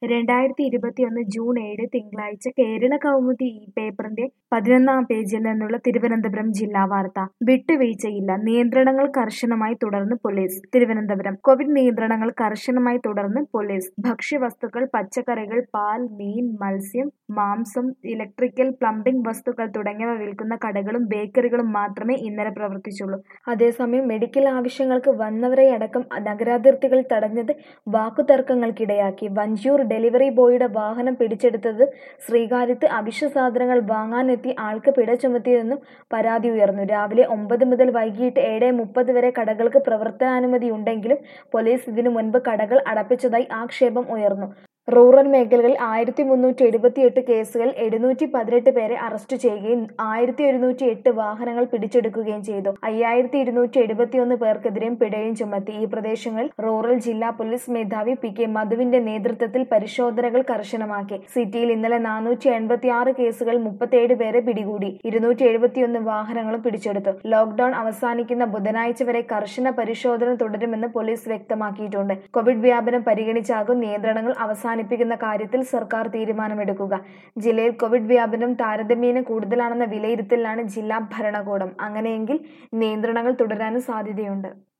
രണ്ടായിരത്തി ഇരുപത്തിയൊന്ന് ജൂൺ ഏഴ് തിങ്കളാഴ്ച കേരള കൗമുദി ഈ പേപ്പറിന്റെ പതിനൊന്നാം പേജിൽ നിന്നുള്ള തിരുവനന്തപുരം ജില്ലാ വാർത്ത വിട്ടുവീഴ്ചയില്ല നിയന്ത്രണങ്ങൾ കർശനമായി തുടർന്ന് പോലീസ് തിരുവനന്തപുരം കോവിഡ് നിയന്ത്രണങ്ങൾ കർശനമായി തുടർന്ന് പോലീസ് ഭക്ഷ്യവസ്തുക്കൾ പച്ചക്കറികൾ പാൽ മീൻ മത്സ്യം മാംസം ഇലക്ട്രിക്കൽ പ്ലംബിംഗ് വസ്തുക്കൾ തുടങ്ങിയവ വിൽക്കുന്ന കടകളും ബേക്കറികളും മാത്രമേ ഇന്നലെ പ്രവർത്തിച്ചുള്ളൂ അതേസമയം മെഡിക്കൽ ആവശ്യങ്ങൾക്ക് വന്നവരെയടക്കം നഗരാതിർത്തികൾ തടഞ്ഞത് വാക്കുതർക്കങ്ങൾക്കിടയാക്കി വഞ്ചിയൂർ ഡെലിവറി ബോയുടെ വാഹനം പിടിച്ചെടുത്തത് ശ്രീകാര്യത്ത് അവശ്യ സാധനങ്ങൾ വാങ്ങാനെത്തി ആൾക്ക് പിഴ ചുമത്തിയെന്നും പരാതി ഉയർന്നു രാവിലെ ഒമ്പത് മുതൽ വൈകിട്ട് ഏഴ് മുപ്പത് വരെ കടകൾക്ക് പ്രവർത്തനാനുമതിയുണ്ടെങ്കിലും പോലീസ് ഇതിനു മുൻപ് കടകൾ അടപ്പിച്ചതായി ആക്ഷേപം ഉയർന്നു റൂറൽ മേഖലകളിൽ ആയിരത്തി മുന്നൂറ്റി എഴുപത്തിയെട്ട് കേസുകൾ എഴുന്നൂറ്റി പതിനെട്ട് പേരെ അറസ്റ്റ് ചെയ്യുകയും ആയിരത്തി ഒരുന്നൂറ്റി എട്ട് വാഹനങ്ങൾ പിടിച്ചെടുക്കുകയും ചെയ്തു അയ്യായിരത്തി ഇരുന്നൂറ്റി എഴുപത്തിയൊന്ന് പേർക്കെതിരെയും പിഴയും ചുമത്തി ഈ പ്രദേശങ്ങളിൽ റൂറൽ ജില്ലാ പോലീസ് മേധാവി പി കെ മധുവിന്റെ നേതൃത്വത്തിൽ പരിശോധനകൾ കർശനമാക്കി സിറ്റിയിൽ ഇന്നലെ നാനൂറ്റി എൺപത്തി ആറ് കേസുകൾ മുപ്പത്തിയേഴ് പേരെ പിടികൂടി ഇരുന്നൂറ്റി എഴുപത്തിയൊന്ന് വാഹനങ്ങളും പിടിച്ചെടുത്തു ലോക്ഡൌൺ അവസാനിക്കുന്ന ബുധനാഴ്ച വരെ കർശന പരിശോധന തുടരുമെന്ന് പോലീസ് വ്യക്തമാക്കിയിട്ടുണ്ട് കോവിഡ് വ്യാപനം പരിഗണിച്ചാകും നിയന്ത്രണങ്ങൾ അവസാനിപ്പിക്കുന്ന കാര്യത്തിൽ സർക്കാർ തീരുമാനമെടുക്കുക ജില്ലയിൽ കോവിഡ് വ്യാപനം താരതമ്യേന കൂടുതലാണെന്ന വിലയിരുത്തലിലാണ് ജില്ലാ ഭരണകൂടം അങ്ങനെയെങ്കിൽ നിയന്ത്രണങ്ങൾ തുടരാനും സാധ്യതയുണ്ട്